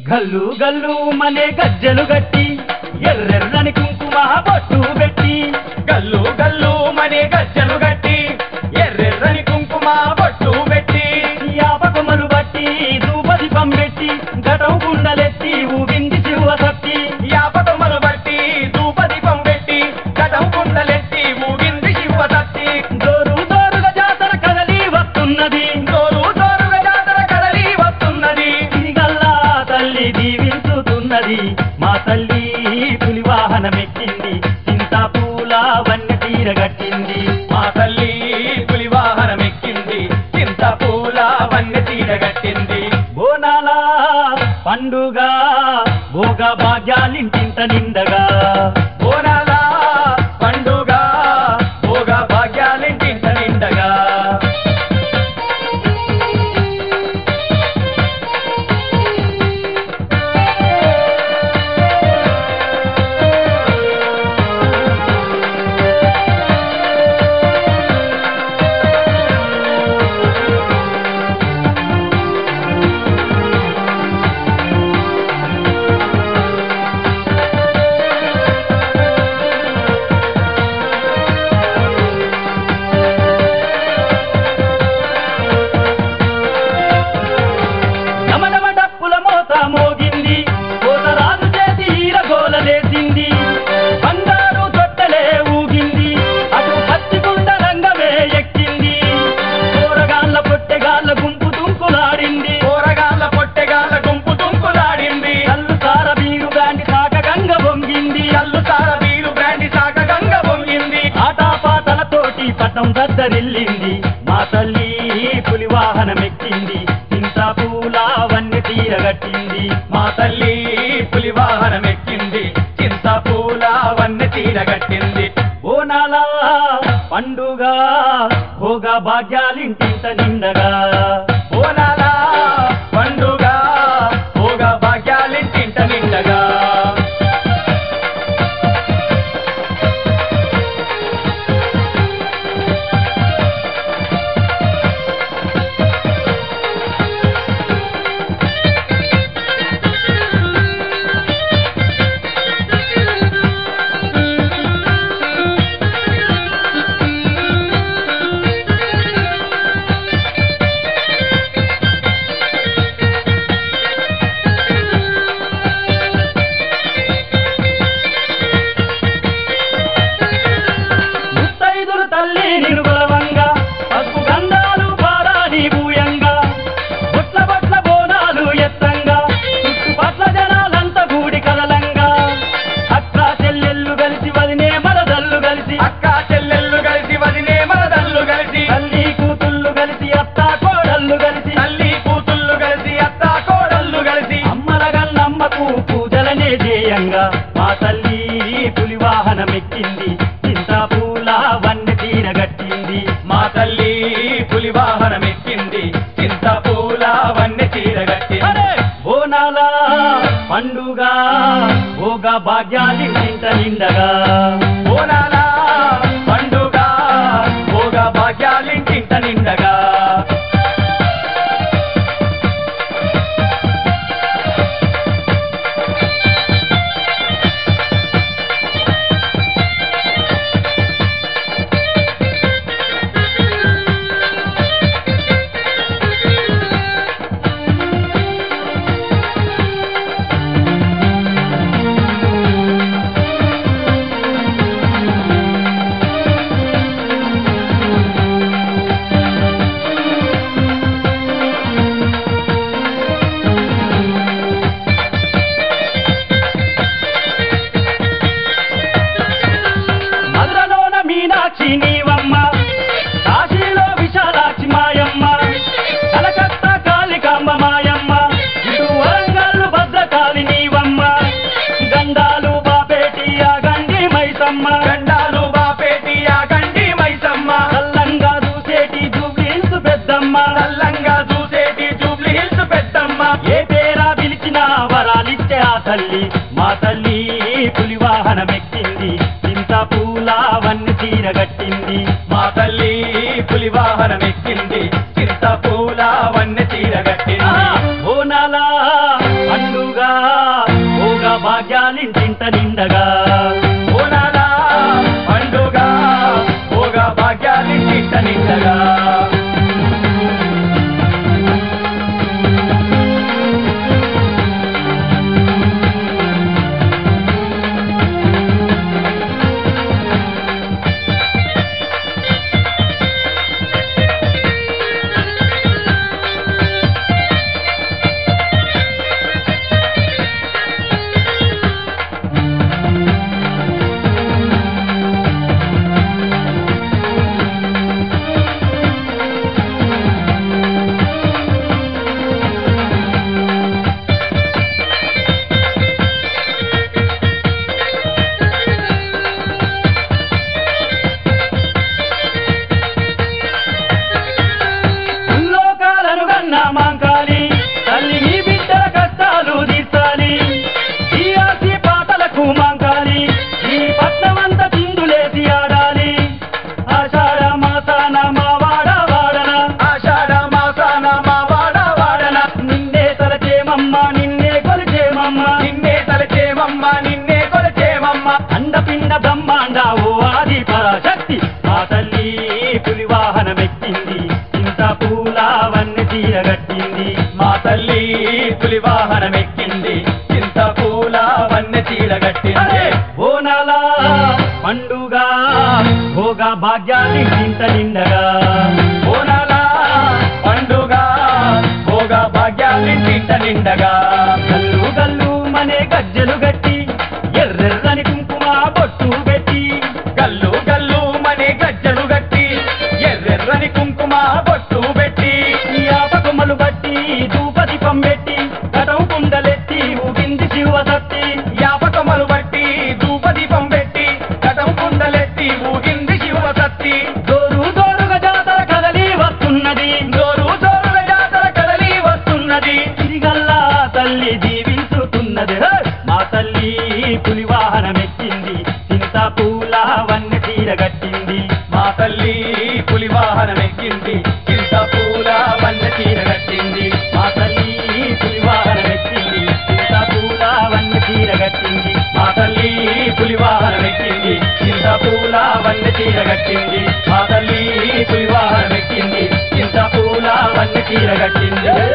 గల్లు గల్లు మనే గజ్జలు గట్టి ఎర్రెర్రని కుంకుమ బొట్టు పెట్టి గల్లు గల్లు మనే గజ్జలు గట్టి ఎర్రెర్రని కుంకుమ బొట్టు పెట్టి యాపకమలు బట్టి దూపదీపం పెట్టి గటం కుండలెత్తి ఊగింది శివ సత్తి యాపకమలు బట్టి ధూపదీపం పెట్టి కథం కుండలెత్తి ఊగింది శివసత్తి దోరు దోరుగా జాతర కదలి వస్తున్నది జోరు జోరుగా జాతర కదలి వస్తున్నది తిరిగల్లా తల్లి దీవించుతున్నది మా తల్లి పులి వాహనమెక్కింది చింత పూల వన్య తీరగట్టింది మా తల్లి పులి వాహనం ఎక్కింది చింత పూల వన్నె తీరగట్టింది బోనాల పండుగ భోగ భాగ్యాలింటింత నిండగా బోనాల పండుగ భోగ భాగ్యాలింటింట నిండగా నమనమ డప్పుల మోత మోగింది కోతరాజు చేతి ఈరగోలలేసింది బంగారు తొట్టెలే ఊగింది అటు పచ్చిగుండ రంగమే ఎక్కింది కూరగాళ్ళ పొట్టెగాళ్ళ గుంపు తుంకులాడింది కూరగాళ్ళ పొట్టెగాళ్ళ గుంపు తుంకులాడింది కళ్ళు సార బీరు గాండి సాక గంగ పొంగింది కల్లు సార వీరు బ్రాండి సాక గంగ పొంగింది ఆటాపాటలతోటి పట్టం దద్దరిల్లింది మా తల్లి పులి వాహనమెక్కింది చింత పూల వన్య తీరగట్టింది మా తల్లి పులి వాహనం ఎక్కింది చింత పూల వన్నె తీరగట్టింది బోనాల పండుగ భోగ భాగ్యాలింటింత నిండగా బోనాల పండుగ భోగ భాగ్యాలింటింట నిండగా ముత్తైదులు తల్లి నిరుగలవంగా పసుపు గంధాలు పారాని భూయంగా బొట్ల బొట్ల బోనాలు ఎత్తంగా చుట్టుపట్ల జనాలంతా గూడి కదలంగా అక్క చెల్లెళ్ళు కలిసి వదినే మరదళ్ళు కలిసి అక్క చెల్లెళ్ళు కలిసి వదినే మరదళ్ళు కలిసి తల్లి కూతుళ్ళు కలిసి అత్త కోడళ్ళు కలిసి తల్లి కూతుళ్ళు కలిసి అత్త కోడళ్ళు కలిసి అమ్మల గల్లమ్మకు పూజలనే చేయంగా మా తల్లి పులి వాహనమెక్కింది చింత పూల వన్నె తీరగట్టింది మా తల్లి పులి వాహనం ఎక్కింది చింత పూల వన్నె తీరగట్టింది అరే! బోనాల పండుగ భోగ భాగ్యాలి ఇంట నిండగా బోనాల పండుగ భోగ భాగ్యాలింటింట నిండగా మధురలోన మీనాక్షి నీవమ్మ కాశీలో విశాలాక్షి మాయమ్మ కలకత్తా కాళికాంబ మాయమ్మ ఇటు వరంగల్లు భద్రకాళి నీవమ్మ గండాలు బాపేటి ఆ గండి మైసమ్మ గండాలు బాపేటి ఆ గండి మైసమ్మ కల్లంగా చూసేటి జూబ్లీన్స్ పెద్దమ్మ చల్లంగా చూసేటి జూబ్లీ హిల్స్ పెద్దమ్మ ఏ పేరా పిలిచినా వరాలిచ్చే ఆ తల్లి మా తల్లి పులి వాహనమెక్కింది చింత పూల వన్ని తీరగట్టింది మా తల్లి పులి వాహనం ఎక్కింది చింత పూల వన్నె తీరగట్టింది బోనాల పండుగ తీరగట్టింది మా తల్లి పులి వాహనం ఎక్కింది చింత పూల వన్నె చీరగట్టింది ఓనాల పండుగ భోగ భాగ్యాన్ని ఇంత నిండగా ఓనాల పండుగ భోగ భాగ్యాలింటింట నిండగా గల్లు గల్లు మనే గజ్జలు గట్టి ఎర్రెర్రని కుంకుమ బొట్టు పెట్టి గల్లు గల్లు మనే గజ్జలు గట్టి ఎర్రెర్రని కుంకుమ బొట్టు పెట్టి యాపకొమ్మలు బట్టి ధూపదీపం పెట్టి కటం కుండలెత్తి ఊగింది శివసత్తి యాపకమలు బట్టి ధూపదీపం పెట్టి కటం కుండలెత్తి ఊగింది శివసత్తి జోరు జోరుగా జాతర కదలి వస్తున్నది జోరు జోరుల జాతర కదలి వస్తున్నది తిరిగల్లా తల్లి దీవించుతున్నది హే! మా తల్లి పులి వాహనం ఎక్కింది చింత పూల వన్నె తీరగట్టింది మా తల్లి పులి వాహనం ఎక్కింది చింత పూల వన్నె చీర కట్టింది మా తల్లి పులి వాహనం ఎక్కింది చింత పూల వన్నె తీరగట్టింది మా తల్లి పులి వాహనం ఎక్కింది చింత పూల వన్నె చీర కట్టింది మా తల్లి పులి వాహనం ఎక్కింది చింత పూల వన్నె చీర కట్టింది